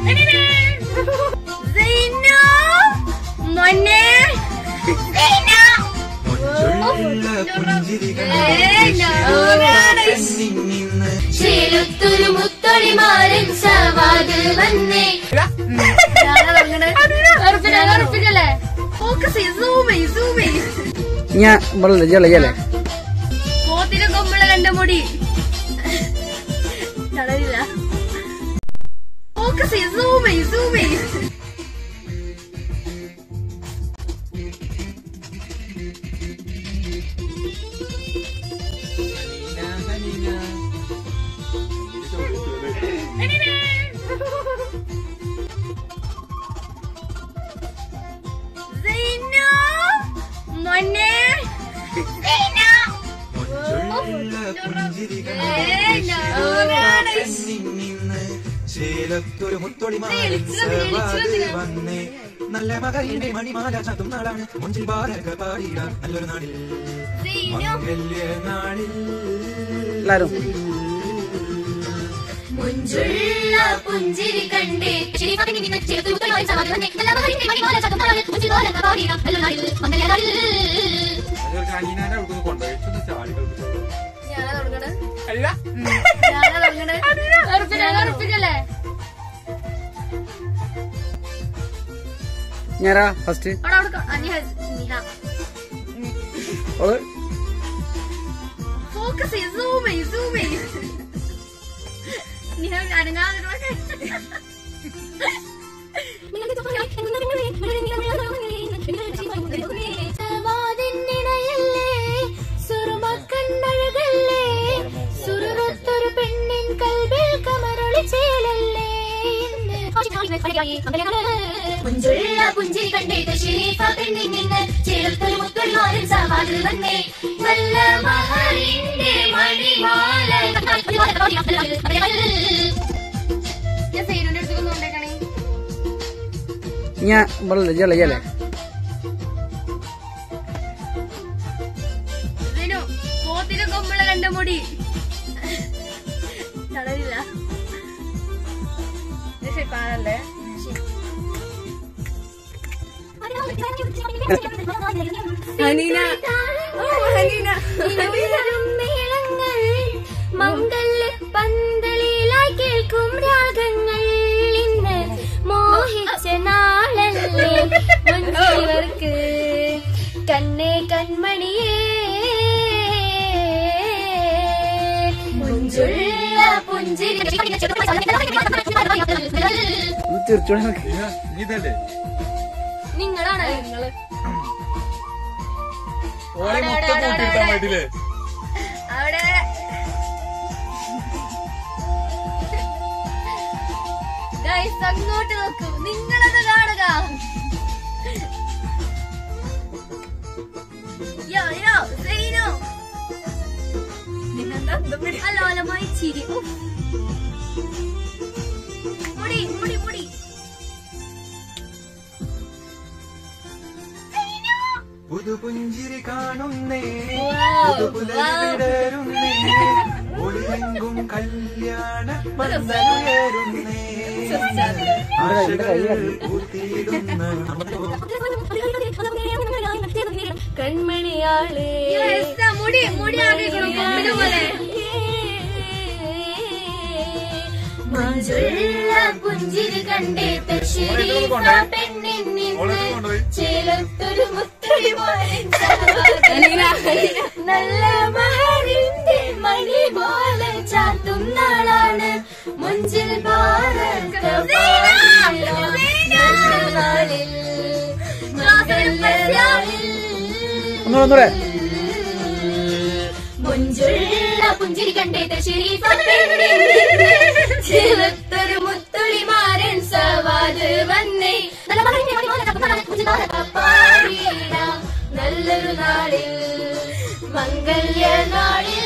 സൈനു മോനെ ചേലത്തൊരു മുത്തൊളിമാരൻ സവാത് വന്നേ ഉറപ്പിക്കല്ലേ ഫോക്കസ് ചെയ്യ് സൂം ചെയ്യ് സൂം ചെയ്യ് ഞാൻ ഇവിടെ ജല ജല പോത്തിന് കൊമ്പള കണ്ട മുടി തളരില്ല ഫോക്കസ് ചെയ്യ് സൂം ചെയ്യ് സൂം ചെയ്യ് സൈനു മോനെ ചേലത്തൊരു മുത്തൊളിമാരൻ വന്നേ നല്ല മകന്റെ മണിമാല ചാത്തും നാടാണ് മുഞ്ചിൽ ബാലക പാടിയിടാം നല്ലൊരു നാടിൽ മംഗല്യ നാളിൽ എല്ലാരും മുഞ്ചുള്ള പുഞ്ചിരി കണ്ടേ ശരീഫാക്കി നിന്നെ ചേർത്തൊരു മുത്തൊളിമാരൻ സവാത് വന്നേ നല്ല മഹരിന്റെ മണിമാല ചാത്തും നാടാണ് മുഞ്ചിൽ ബാലക പാടിയിടാം നല്ല നാളിൽ മംഗല്യ നാളിൽ ഞാനാ തുടങ്ങണേ ഞാനാ തുടങ്ങണേ ഉറപ്പിക്കല്ലേ ഞാനാ ഫസ്റ്റ് അവിടെ അവിടെ ക- ആ, നിഹ നിഹ ഓള് ഫോക്കസ് ചെയ്യ് സൂം ചെയ്യ് സൂം ചെയ്യ് നിഹ അനങ്ങാതെ സവാദിനിടയല്ലേ, സുറുമക്കണ്ണഴകല്ലേ, സുറുറത്തൊരു പെണ്ണിൻ കൽവിൽ കമറൊളി ചേലല്ലേ എന്ന്. മുഞ്ചുള്ള പുഞ്ചിരി കണ്ടേറ്റ് ഷെരീഫ പെണ്ണിൽ നിന്ന് ചേർത്തൊരു മുത്തൊരുമാരൻ സവാദിൽ വന്നേ നല്ല മഹറിന്റെ മണിമാല ഞാൻ സൈനുന്റെ അടുത്തേക്ക് കൊണ്ടേക്കണേ ഞാൻ ഇവിടെ ജല ജല സൈനു പോത്തിന് കൊമ്പള കണ്ട മുടി തളരില്ല പാടല്ലേ ഹനീന ഓ ഹനീന ഇനവരും മേളങ്ങൾ മംഗല്യ പന്തലിലായി കേൾക്കും രാഗങ്ങൾ ഇന്ന് മോഹിച്ച നാളല്ലേ മുൻപർക്ക് കണ്ണേ കൺമണിയേ മുഞ്ചുള്ള പുഞ്ചിരി ഒന്ന് തീർച്ചയായും നോക്ക്. ഇതല്ലേ നിങ്ങളാണ് നിങ്ങള് ഓളെ മൊത്തം കൂട്ടിയിട്ടാൻ വേണ്ടിയില്ലേ അവിടെ ഗൈസ് അങ്ങോട്ട് നോക്കൂ നിങ്ങളത് കാണുക യോ യോ സൈനു അലോലമായി ചിരി ഉഫ്. മുടി മുടി മുടി പുതുപുഞ്ചിരി കാണുന്നേ പുതുപുലരി വിടരുന്നേ ഒളിവെങ്കും കല്യാണ പന്തലുയരുന്നേ ആശകൾ പൂത്തിയിടുന്ന കൺമണിയാളേ Yes, ആ മുടി മുടി ആകെ കൊമ്പിന് പോലെ മഞ്ചുള്ള പുഞ്ചിരി കണ്ടേ തശ്ശേരീഫ പെണ്ണിൻ നിന്ന് ചേലത്തൊരു മുത്തടി നല്ല മഹറിന്റെ മണി പോലെ ചാത്തും നാളാണ് മുഞ്ചിൽ ഭാരത നാളിൽ മംഗല്യനാളിൽ ഒന്നൂടെ ഒന്നൂടെ മുഞ്ചുള്ള പുഞ്ചിരി കണ്ടേ ശരീഫ ചേലത്തൊരു മുത്തുളിമാരൻ സവാത് വന്നേ നല്ല മകന്റെ മണിമോനെ തപ്പുന്നാണ് കുഞ്ചിതാരക പാടിയിടാം നല്ലൊരു നാളിൽ മംഗല്യ നാളിൽ